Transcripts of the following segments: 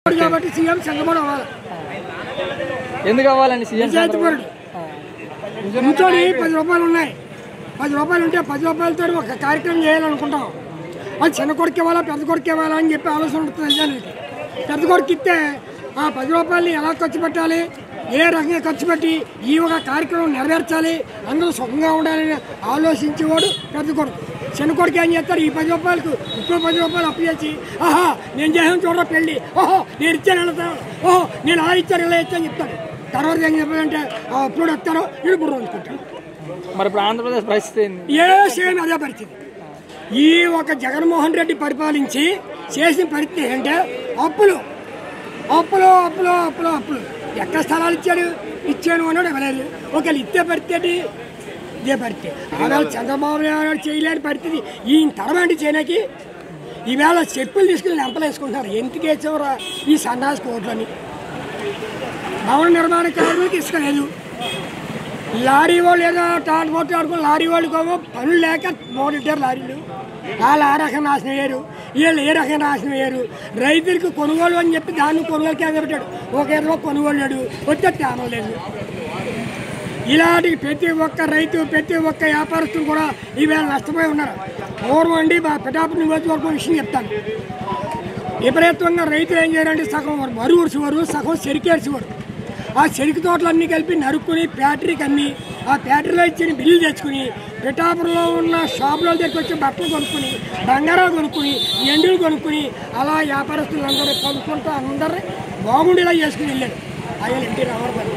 కాబట్టి సీఎం చంద్రబాబు అవ్వాలి ఎందుకు అవ్వాలండి సీఎం నిజాయితీపరుడు ఇంట్లోని పది రూపాయలు ఉన్నాయి పది రూపాయలు ఉంటే పది రూపాయలతో ఒక కార్యక్రమం చేయాలనుకుంటాం అది చిన్న కొడుకు ఇవ్వాలా పెద్ద కొడుకు ఇవ్వాలా అని చెప్పి ఆలోచన ఉంటుంది నిజానికి పెద్ద కొడుకు ఇస్తే ఆ పది రూపాయలని ఎలా ఖర్చు పెట్టాలి ఏ రకంగా ఖర్చు పెట్టి ఈ ఒక కార్యక్రమం నెరవేర్చాలి అందరూ సుఖంగా ఉండాలని ఆలోచించేవాడు పెద్ద కొడుకు చిన్న కొడుకు ఏం చేస్తారు ఈ పది రూపాయలకు ఇంకో పది రూపాయలు అప్పు చేసి ఆహా నేను చేసాను చూడరా పెళ్ళి ఓహో నేను ఇచ్చాను వెళ్తాను ఓహో నేను అలా ఇచ్చాను ఇలా ఇచ్చాను చెప్తాడు తర్వాత ఏం చెప్పాలంటే ఆ అప్పుడు వస్తారో వీడు బుర్ర అనుకుంటాడు మరి ఇప్పుడు ఆంధ్రప్రదేశ్ పరిస్థితి ఏంది ఏ సేమ్ అదే పరిస్థితి ఈ ఒక జగన్మోహన్ రెడ్డి పరిపాలించి చేసిన పరిస్థితి ఏంటంటే అప్పులు అప్పులు అప్పులు అప్పులు అప్పులు ఎక్కడ స్థలాలు ఇచ్చాడు ఇచ్చాను అన్నాడు ఇవ్వలేదు ఒకవేళ ఇచ్చే పరిస్థితి ఇదే పరిస్థితి ఆవేళ చంద్రబాబు నాయుడు చేయలేని పరిస్థితి ఈ తరమంటి చేయడానికి ఈవేళ చెప్పులు తీసుకుని లెంపలు వేసుకుంటున్నారు ఎందుకు వేసేవరా ఈ సన్నాసి కోట్లని భవన నిర్మాణ కార్మికులకు ఇసుక లేదు లారీ వాళ్ళు ఏదో ట్రాన్స్పోర్ట్ ఆడుకుని లారీ వాళ్ళకేమో పనులు లేక మోటార్ లారీలు వాళ్ళు ఆ రకం నాశనం అయ్యారు వీళ్ళు ఏ రకం నాశనం అయ్యారు రైతులకు కొనుగోలు అని చెప్పి దాన్ని కొనుగోలు కేంద్రం పెట్టాడు ఒక ఇరవై కొనుగోలు లేడు వచ్చే తేమ లేదు ఇలాంటి ప్రతి ఒక్క రైతు ప్రతి ఒక్క వ్యాపారస్తులు కూడా ఈవేళ నష్టపోయి ఉన్నారు పూర్వం అండి మా పిఠాపురం నియోజకవర్గం విషయం చెప్తాను విపరీతంగా రైతులు ఏం చేయాలంటే సగం వరి ఉడిసేవారు సగం చెరికేసేవారు ఆ చెరుకు తోటలన్నీ కలిపి నరుక్కుని ఫ్యాక్టరీకి అమ్మి ఆ ఫ్యాక్టరీలో ఇచ్చిన బిల్లు తెచ్చుకుని పిఠాపురంలో ఉన్న షాపుల దగ్గరికి వచ్చి బట్టలు కొనుక్కుని బంగారాలు కొనుక్కుని ఎండులు కొనుక్కుని అలా వ్యాపారస్తులందరూ కొనుక్కుంటూ అందరూ బాగుండేలా చేసుకుని వెళ్ళారు ఆయన ఎన్టీ రామారావు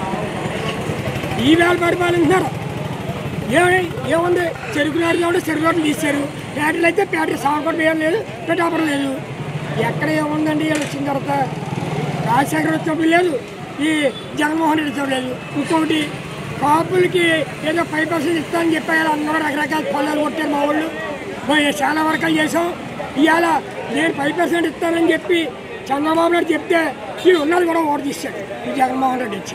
ఈ వేళ పరిపాలింటున్నారు ఏమని ఏముంది చెరుకు నారు కాబట్టి చెరుకు నాట్లు తీశారు ఫ్యాక్టరీలు అయితే ఫ్యాక్టరీ సాగుకోవడం ఏం లేదు పిఠాపురం లేదు ఎక్కడ ఏముందండి వీళ్ళు వచ్చిన తర్వాత రాజశేఖర్ వచ్చినప్పుడు లేదు ఈ జగన్మోహన్ రెడ్డి వచ్చినప్పుడు లేదు ఇంకొకటి కాపులకి ఏదో ఫైవ్ పర్సెంట్ ఇస్తానని చెప్పారు అందరూ రకరకాల పొలాలు కొట్టారు మా వాళ్ళు పోయి చాలా వరకు చేసాం ఇవాళ నేను ఫైవ్ పర్సెంట్ ఇస్తానని చెప్పి చంద్రబాబు నాయుడు చెప్తే ఈ ఉన్నది కూడా ఓటు తీశాడు ఈ జగన్మోహన్ రెడ్డి వచ్చి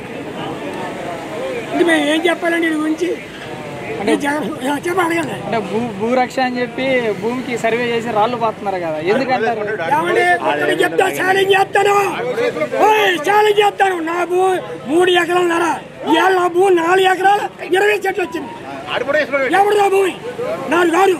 ఇది మేము ఏం చెప్పాలండి వీడి గురించి అంటే జగన్ చెప్పి అడగండి అంటే భూ భూరక్ష అని చెప్పి భూమికి సర్వే చేసి రాళ్ళు పాతున్నారు కదా ఎందుకంటారు ఏమండి ఒక్కటి చెప్తా ఛాలెంజ్ చేస్తాను ఓయ్, ఛాలెంజ్ చేస్తాను నా భూ మూడు ఎకరాలన్నర ఇవాళ నా భూ నాలుగు ఎకరాలు ఇరవై చెట్లు వచ్చింది ఎవడు నా భూమి నాలుగు కాదు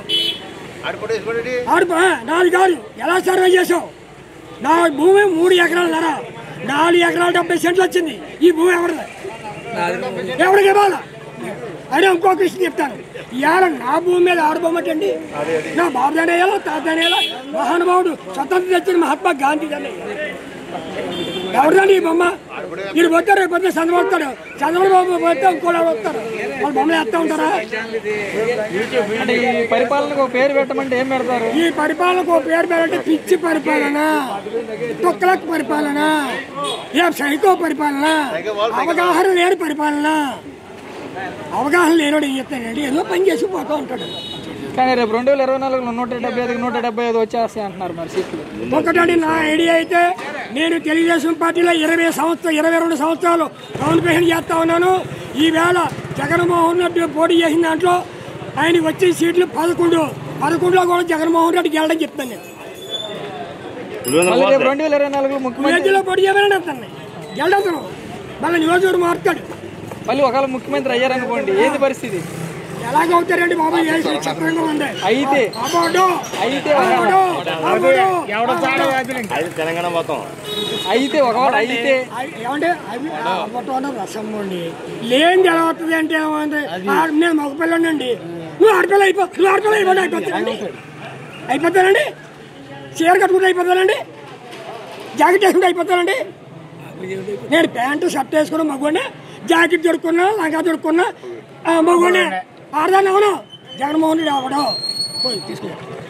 ఆడు ఆ, నాలుగు కాదు ఎలా సర్వే చేసావు నా భూమి మూడు ఎకరాలన్నర నాలుగు ఎకరాలు డెబ్బై సెంట్లు వచ్చింది ఈ భూమి ఎవరిది ఎవరికి ఇవ్వాలా అయినా ఇంకో విషయం చెప్తాను ఇవాళ నా భూమి మీద ఆడబొమ్మటండి నా బాబు దానేయాలో తాత దానేయాలో మహానుభావుడు స్వతంత్రం తెచ్చిన మహాత్మా గాంధీ దానే ఎవరిదండి ఈ బొమ్మ వీడు పోతారు రేపు పొద్దున్న చంద్రబాబు వస్తాడు చంద్రబాబు పోతే ఇంకోటి ఎవరు వస్తారు వాళ్ళు బొమ్మలు వేస్తా ఉంటారా అంటే ఈ పరిపాలనకు ఒక పేరు పెట్టమంటే ఏం పెడతారు ఈ పరిపాలనకు ఓ పేరు పేరంటే పిచ్చి పరిపాలన తొక్కలకు పరిపాలన ఏ సైకో పరిపాలన అవగాహన లేని పరిపాలన అవగాహన లేనివాడు ఏం చెప్తాడండి ఏదో పని చేసి పోతూ ఉంటాడు కానీ రేపు రెండు వేల ఇరవై నాలుగులో నూట డెబ్బై ఐదుకి నూట డెబ్బై ఐదు వచ్చేస్తాయి అంటున్నారు మరి సీట్లు ఒకటండి నా ఐడియా అయితే నేను తెలుగుదేశం పార్టీలో ఇరవై సంవత్సరం ఇరవై రెండు సంవత్సరాలు టౌన్ ప్రెసిడెంట్ చేస్తా ఉన్నాను ఈవేళ జగన్మోహన్ రెడ్డి పోటీ చేసిన దాంట్లో ఆయన వచ్చిన సీట్లు పదకొండు పదకొండులో కూడా జగన్మోహన్ రెడ్డి గెలడం చెప్తాను నేను మళ్ళీ రేపు రెండు వేల ఇరవై నాలుగులో ముఖ్యమంత్రి నియోజకవర్గంలో పోటీ చేయమని అంటాను గెలడం మళ్ళీ నియోజకవర్గం మారుతాడు మళ్ళీ ఒకవేళ ముఖ్యమంత్రి అయ్యారనుకోండి ఏంది పరిస్థితి ఎలాగవుతారండి బాబు ఏ చిత్రంగా ఉంది అయితే అబ్బోడు, అయితే అబ్బోడు, అబ్బోడు, అది తెలంగాణ మొత్తం అయితే ఒకవేళ అయితే అయ్ ఏమంటే అవి అవ్వటం రసం అండి లేని ఎలా అవుతుంది అంటే ఏమంటే ఆ, నేను మగపిల్లండి అండి నువ్వు ఆడపిల్ల అయిపో నువ్వు ఆడపిల్ల అయిపోయి అయిపోతానండి అయిపోతానండి చీర కట్టుకుంటే అయిపోతానండి జాకెట్ వేసుకుంటే అయిపోతానండి నేను ప్యాంటు షర్ట్ వేసుకున్నా మగవాడిని జాకెట్ దొరుకున్నా లంగా దొరుకున్నా మగవాడిని ఆడదాన్ని అవును జగన్మోహన్ రెడ్డి అవడం పోయి తీసుకున్నాను